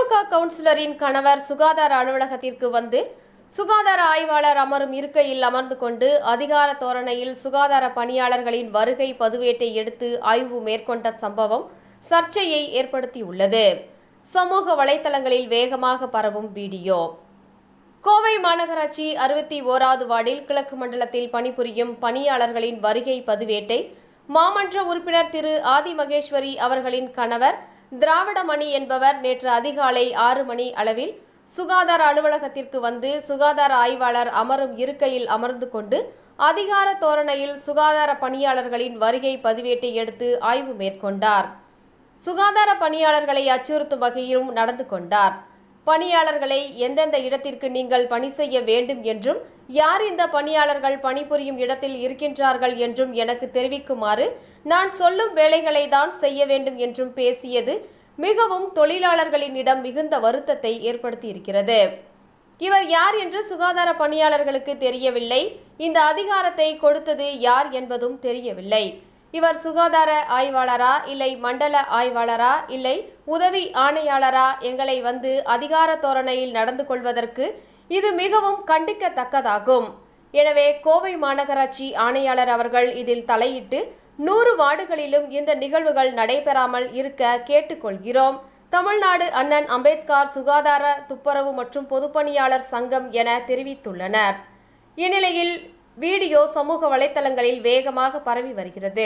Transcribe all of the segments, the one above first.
திமுக கவுன்சிலரின் கணவர் சுகாதார அலுவலகத்திற்கு வந்து சுகாதார ஆய்வாளர் அமரும் இருக்கையில் அமர்ந்து கொண்டு அதிகார தோரணையில் சுகாதார பணியாளர்களின் வருகை பதிவேட்டை எடுத்து ஆய்வு மேற்கொண்ட சம்பவம் சர்ச்சையை ஏற்படுத்தியுள்ளது சமூக வலைதளங்களில் வேகமாக பரவும் வீடியோ கோவை மாநகராட்சி அறுபத்தி ஓராவது வார்டில் கிழக்கு மண்டலத்தில் பணிபுரியும் பணியாளர்களின் வருகை பதிவேட்டை மாமன்ற உறுப்பினர் திரு ஆதி மகேஸ்வரி அவர்களின் கணவர் திராவிடமணி என்பவர் நேற்று அதிகாலை ஆறு மணி அளவில் சுகாதார அலுவலகத்திற்கு வந்து சுகாதார ஆய்வாளர் அமரும் இருக்கையில் அமர்ந்து கொண்டு அதிகார தோரணையில் சுகாதார பணியாளர்களின் வருகை பதிவேட்டை எடுத்து ஆய்வு மேற்கொண்டார் சுகாதார பணியாளர்களை அச்சுறுத்தும் வகையிலும் நடந்து கொண்டார் பணியாளர்களை எந்தெந்த இடத்திற்கு நீங்கள் பணி செய்ய வேண்டும் என்றும் யார் இந்த பணியாளர்கள் பணிபுரியும் இடத்தில் இருக்கின்றார்கள் என்றும் எனக்கு தெரிவிக்குமாறு நான் சொல்லும் வேலைகளை தான் செய்ய வேண்டும் என்றும் பேசியது மிகவும் தொழிலாளர்களினிடம் மிகுந்த வருத்தத்தை ஏற்படுத்தியிருக்கிறது இவர் யார் என்று சுகாதார பணியாளர்களுக்கு தெரியவில்லை இந்த அதிகாரத்தை கொடுத்தது யார் என்பதும் தெரியவில்லை இவர் சுகாதார ஆய்வாளரா இல்லை மண்டல ஆய்வாளரா இல்லை உதவி ஆணையாளரா எங்களை வந்து அதிகார தோரணையில் நடந்து கொள்வதற்கு இது மிகவும் கண்டிக்கத்தக்கதாகும் எனவே கோவை மாநகராட்சி ஆணையாளர் அவர்கள் இதில் தலையிட்டு நூறு வார்டுகளிலும் இந்த நிகழ்வுகள் நடைபெறாமல் இருக்க கேட்டுக்கொள்கிறோம் தமிழ்நாடு அண்ணன் அம்பேத்கர் சுகாதார துப்புரவு மற்றும் பொதுப்பணியாளர் சங்கம் என தெரிவித்துள்ளனர் இந்நிலையில் வீடியோ சமூக வலைத்தளங்களில் வேகமாக பரவி வருகிறது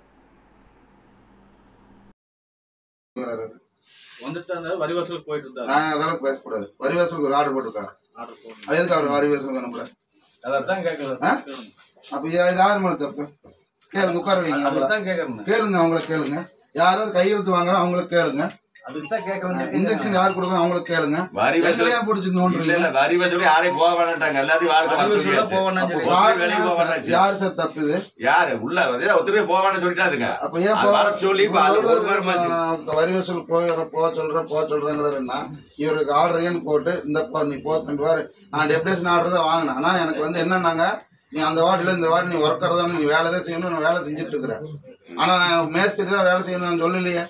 வந்துட்டு இருந்தாரு வரி வசூலுக்கு போயிட்டு இருந்தாரு நான் அதெல்லாம் பேசக்கூடாது வரி வசூலுக்கு ஒரு ஆர்டர் போட்டிருக்காரு ஆர்டர் போடணும் அது எதுக்கு அவர் வரி வசூல் அனுப்புற அதான் கேட்கல ஆ? அப்ப இது இது யார் மேல தப்பு கேளுங்க உட்கார வைங்க அவங்கள அதுதான் கேட்கறேன் கேளுங்க அவங்கள கேளுங்க யாராவது கையெழுத்து வாங்குறோம் அவங்களுக்கு கேளுங்க அதுக்கு தான் கேட்க வந்து இன்ஜெக்ஷன் யார் கொடுக்கணும் அவங்களுக்கு கேளுங்க வரி வசூல் எங்களையா பிடிச்சி இல்ல நோண்டுறீங்க இல்ல வரி வசூல் யாரையும் போக வேணாட்டாங்க எல்லாத்தையும் வாரத்தை வரி வர வசூல் சொல்லியாச்சு போவேன்னு அப்போ சொல்லி யார் யார் வெளிய போக சார் வேணாச்சு? யார் சார் தப்பு இது யாரு உள்ள வந்து ஒருத்தரே போக வேணாம்னு சொல்லிட்டாருங்க அப்ப ஏன் அது வர சொல்லி இப்ப அது ஒரு வாரம் ஆச்சு. போ- வரி வசூல் போகிற போக சொல்றேன் போக சொல்றேங்கிறதுனா இவருக்கு ஆர்டர் ஏன்னு போட்டு இந்த போ- நீ போ தம்பி வாரு நான் டெப்டேஷன் ஆர்டர் தான் வாங்கினேன் ஆனா எனக்கு வந்து என்னன்னாங்க நீ அந்த வார்டில் இந்த வார்டு நீ ஒர்க்கர் தானே நீ வேலை தான் செய்யணும் நான் வேலை செஞ்சுட்டு இருக்கிறேன் ஆனா நான் மேஸ்திரி தான் வேலை செய்யணும் நான் சொல்லலையே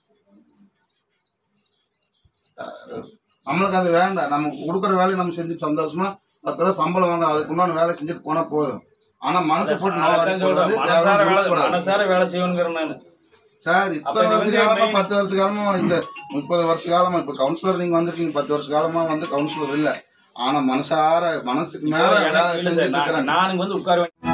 நம்மளுக்கு அது வேண்டாம் நம்ம கொடுக்குற வேலையை நம்ம செஞ்சுட்டு சந்தோஷமா பத்து ரூபா சம்பளம் வாங்குறோம் அதுக்கு உண்டான வேலை செஞ்சுட்டு போனா போதும் ஆனா மனசு போட்டு நம்ம அதான் சொல்றேன். அடிக்கக்கூடாது, மனசார தேவையில்லாம வேலை கொடுக்கக்கூடாது. மனசார வேலை செய்யணுங்கிறேன் நான் சார் அப்ப இத்தனை இது வருஷ வந்து காலமா main- பத்து வருஷ காலமா இந்த முப்பது வருஷ காலமா இப்ப கவுன்சிலர் நீங்க வந்திருக்கீங்க பத்து வருஷ காலமா வந்து கவுன்சிலர் இல்ல ஆனா மனசார மனசுக்கு மேல வேலை எனக்கு இல்ல சார் செஞ்சுட்டு நான் இருக்கிறாங்க நானுங்க வந்து உட்கார வேண்டிய